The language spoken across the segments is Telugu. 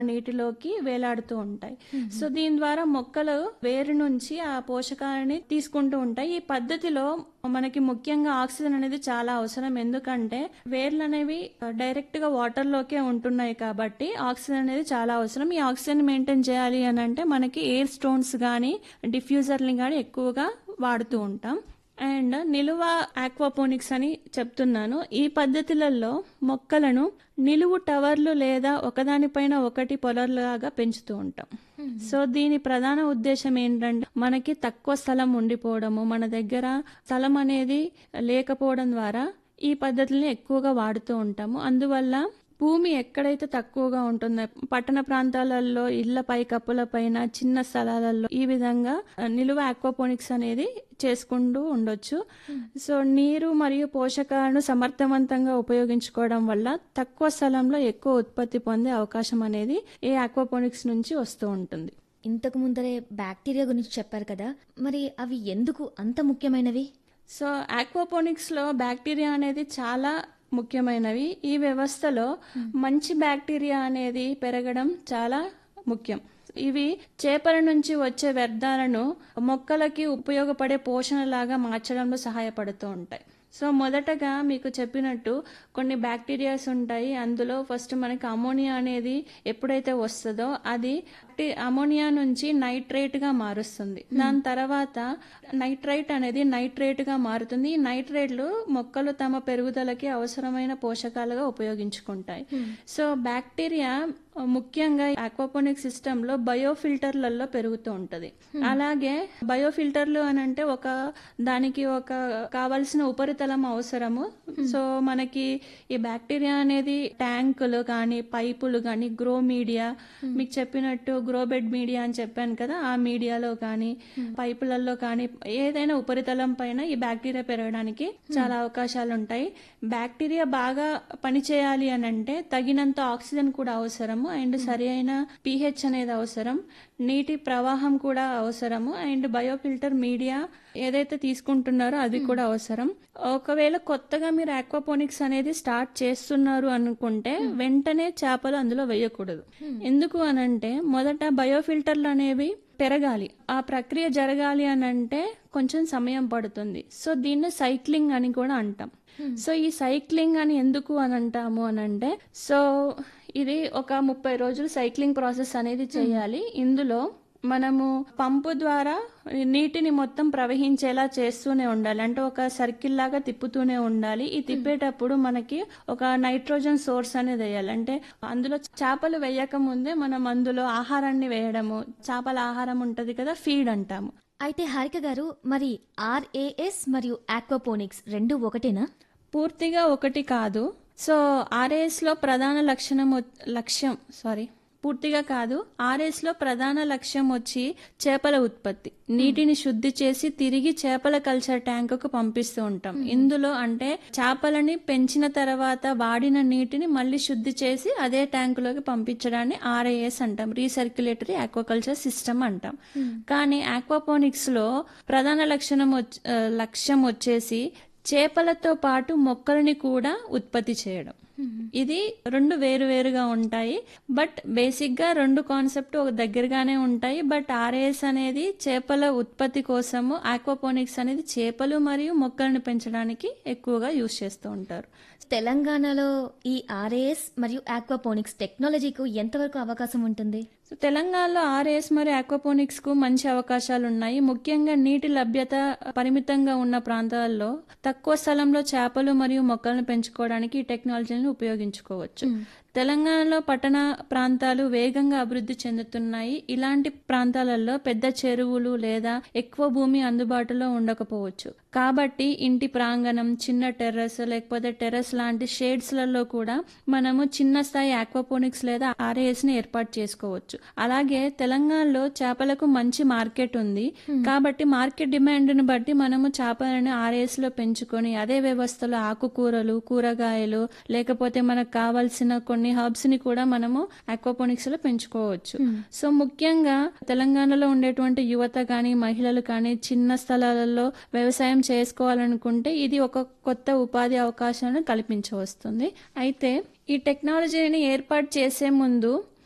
నీటిలోకి వేలాడుతూ ఉంటాయి సో దీని ద్వారా మొక్కలు వేరు నుంచి ఆ పోషకాలని తీసుకుంటూ ఉంటాయి ఈ పద్ధతిలో మనకి ముఖ్యంగా ఆక్సిజన్ అనేది చాలా అవసరం ఎందుకంటే వేర్లు అనేవి డైరెక్ట్ గా వాటర్ లోకే ఉంటున్నాయి కాబట్టి ఆక్సిజన్ అనేది చాలా అవసరం ఈ ఆక్సిజన్ మెయింటైన్ చేయాలి అని అంటే మనకి ఎయిర్ స్టోన్స్ కానీ డిఫ్యూజర్ని కానీ ఎక్కువగా వాడుతూ ఉంటాం అండ్ నిలువ ఆక్వాపోనిక్స్ అని చెప్తున్నాను ఈ పద్ధతులలో మొక్కలను నిలువు టవర్లు లేదా ఒకదానిపైన ఒకటి పొలర్లాగా పెంచుతూ ఉంటాం సో దీని ప్రధాన ఉద్దేశం ఏంటంటే మనకి తక్కువ స్థలం ఉండిపోవడము మన దగ్గర స్థలం అనేది లేకపోవడం ద్వారా ఈ పద్ధతుల్ని ఎక్కువగా వాడుతూ ఉంటాము అందువల్ల భూమి ఎక్కడైతే తక్కువగా ఉంటుందో పట్టణ ప్రాంతాలలో ఇళ్ల పై కప్పుల పైన చిన్న స్థలాలలో ఈ విధంగా ఆ, నిలువ ఆక్వాపోనిక్స్ అనేది చేసుకుంటూ ఉండొచ్చు సో నీరు మరియు పోషకాలను సమర్థవంతంగా ఉపయోగించుకోవడం వల్ల తక్కువ స్థలంలో ఎక్కువ ఉత్పత్తి పొందే అవకాశం అనేది ఈ ఆక్వాపోనిక్స్ నుంచి వస్తూ ఉంటుంది ఇంతకు ముందరే బ్యాక్టీరియా గురించి చెప్పారు కదా మరి అవి ఎందుకు అంత ముఖ్యమైనవి సో ఆక్వాపోనిక్స్ లో బ్యాక్టీరియా అనేది చాలా ముఖ్యమైనవి ఈ వ్యవస్థలో మంచి బ్యాక్టీరియా అనేది పెరగడం చాలా ముఖ్యం ఇవి చేపల నుంచి వచ్చే వ్యర్థాలను మొక్కలకి ఉపయోగపడే పోషణలాగా మార్చడంలో సహాయపడుతూ ఉంటాయి సో మొదటగా మీకు చెప్పినట్టు కొన్ని బ్యాక్టీరియాస్ ఉంటాయి అందులో ఫస్ట్ మనకి అమోనియా అనేది ఎప్పుడైతే వస్తుందో అది అమోనియా నుంచి నైట్రేట్ గా మారుస్తుంది దాని తర్వాత నైట్రైట్ అనేది నైట్రేట్ గా మారుతుంది ఈ నైట్రేట్లు మొక్కలు తమ పెరుగుదలకి అవసరమైన పోషకాలుగా ఉపయోగించుకుంటాయి సో బ్యాక్టీరియా ముఖ్యంగా ఆక్వాపోనిక్ సిస్టమ్ లో బయోఫిల్టర్లలో పెరుగుతూ ఉంటది అలాగే బయోఫిల్టర్లు అని అంటే ఒక దానికి ఒక కావలసిన ఉపరితలం అవసరము సో మనకి ఈ బ్యాక్టీరియా అనేది ట్యాంకులు కానీ పైపులు కానీ గ్రో మీడియా మీకు చెప్పినట్టు గ్రో బెడ్ మీడియా అని చెప్పాను కదా ఆ మీడియాలో కానీ పైపులలో కానీ ఏదైనా ఉపరితలం పైన ఈ బ్యాక్టీరియా పెరగడానికి చాలా అవకాశాలు ఉంటాయి బ్యాక్టీరియా బాగా పనిచేయాలి అని అంటే తగినంత ఆక్సిజన్ కూడా అవసరము అండ్ సరి అయిన పిహెచ్ అనేది అవసరం నీటి ప్రవాహం కూడా అవసరము అండ్ బయోఫిల్టర్ మీడియా ఏదైతే తీసుకుంటున్నారో అది కూడా అవసరం ఒకవేళ కొత్తగా మీరు ఆక్వాపోనిక్స్ అనేది స్టార్ట్ చేస్తున్నారు అనుకుంటే వెంటనే చేపలు అందులో వేయకూడదు ఎందుకు అనంటే మొదట బయోఫిల్టర్లు అనేవి పెరగాలి ఆ ప్రక్రియ జరగాలి అని అంటే కొంచెం సమయం పడుతుంది సో దీన్ని సైక్లింగ్ అని కూడా అంటాం సో ఈ సైక్లింగ్ అని ఎందుకు అని అంటాము అని అంటే సో ఇది ఒక ముప్పై రోజులు సైక్లింగ్ ప్రాసెస్ అనేది చేయాలి ఇందులో మనము పంపు ద్వారా నీటిని మొత్తం ప్రవహించేలా చేస్తూనే ఉండాలి అంటే ఒక సర్కిల్ లాగా తిప్పుతూనే ఉండాలి ఈ తిప్పేటప్పుడు మనకి ఒక నైట్రోజన్ సోర్స్ అనేది వేయాలి అంటే అందులో చేపలు వేయక ముందే మనం అందులో ఆహారాన్ని వేయడము చేపల ఆహారం ఉంటది కదా ఫీడ్ అంటాము అయితే హారిక గారు మరి ఆర్ఏఎస్ మరియు ఆక్వాపోనిక్స్ రెండు ఒకటేనా పూర్తిగా ఒకటి కాదు సో ఆర్ఏఎస్ లో ప్రధాన లక్షణం వచ్- లక్ష్యం సారీ పూర్తిగా కాదు ఆర్ఎస్ లో ప్రధాన లక్ష్యం వచ్చి చేపల ఉత్పత్తి నీటిని శుద్ధి చేసి తిరిగి చేపల కల్చర్ ట్యాంకుకు పంపిస్తూ ఉంటాం ఇందులో అంటే చేపలని పెంచిన తర్వాత వాడిన నీటిని మళ్ళీ శుద్ధి చేసి అదే ట్యాంకులోకి పంపించడాన్ని ఆర్ఐఎస్ అంటాం రీసర్క్యులేటరీ ఆక్వాకల్చర్ సిస్టమ్ అంటాం కానీ ఆక్వాపోనిక్స్ లో ప్రధాన లక్షణం వచ్చ- ఆ, లక్ష్యం వచ్చేసి చేపలతో పాటు మొక్కలని కూడా ఉత్పత్తి చేయడం ఇది రెండు వేరు వేరుగా ఉంటాయి బట్ బేసిక్ గా రెండు కాన్సెప్ట్ ఒక దగ్గరగానే ఉంటాయి బట్ ఆర్ఏఎస్ అనేది చేపల ఉత్పత్తి కోసము ఆక్వాపోనిక్స్ అనేది చేపలు మరియు మొక్కలను పెంచడానికి ఎక్కువగా యూజ్ చేస్తూ ఉంటారు తెలంగాణలో ఈ ఆర్ఏఎస్ మరియు ఆక్వాపోనిక్స్ టెక్నాలజీకు ఎంతవరకు అవకాశం ఉంటుంది సో తెలంగాణలో ఆర్ఏఎస్ మరియు ఆక్వాపోనిక్స్ కు మంచి అవకాశాలు ఉన్నాయి ముఖ్యంగా నీటి లభ్యత పరిమితంగా ఉన్న ప్రాంతాల్లో తక్కువ స్థలంలో చేపలు మరియు మొక్కలను పెంచుకోవడానికి ఈ టెక్నాలజీని ఉపయోగించుకోవచ్చు తెలంగాణలో పట్టణ ప్రాంతాలు వేగంగా అభివృద్ధి చెందుతున్నాయి ఇలాంటి ప్రాంతాలలో పెద్ద చెరువులు లేదా ఎక్కువ భూమి అందుబాటులో ఉండకపోవచ్చు కాబట్టి ఇంటి ప్రాంగణం చిన్న టెర్రస్ లేకపోతే టెర్రస్ లాంటి షేడ్స్ లలో కూడా మనము చిన్న స్థాయి ఆక్వాపోనిక్స్ లేదా ఆర్ఏఎస్ ని ఏర్పాటు చేసుకోవచ్చు అలాగే తెలంగాణలో చేపలకు మంచి మార్కెట్ ఉంది కాబట్టి మార్కెట్ డిమాండ్ ని బట్టి మనము చేపలను ఆర్ఏఎస్ లో పెంచుకొని అదే వ్యవస్థలో ఆకుకూరలు కూరగాయలు లేకపోతే మనకు కావాల్సిన కొన్ని హర్బ్స్ ని కూడా మనము ఆక్వాపోనిక్స్ లో పెంచుకోవచ్చు సో ముఖ్యంగా తెలంగాణలో ఉండేటువంటి యువత కానీ మహిళలు కానీ చిన్న స్థలాలలో వ్యవసాయం చేసుకోవాలనుకుంటే ఇది ఒక కొత్త ఉపాధి అవకాశాలను కల్పించవస్తుంది అయితే ఈ టెక్నాలజీని ఏర్పాటు చేసే ముందు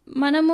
మనము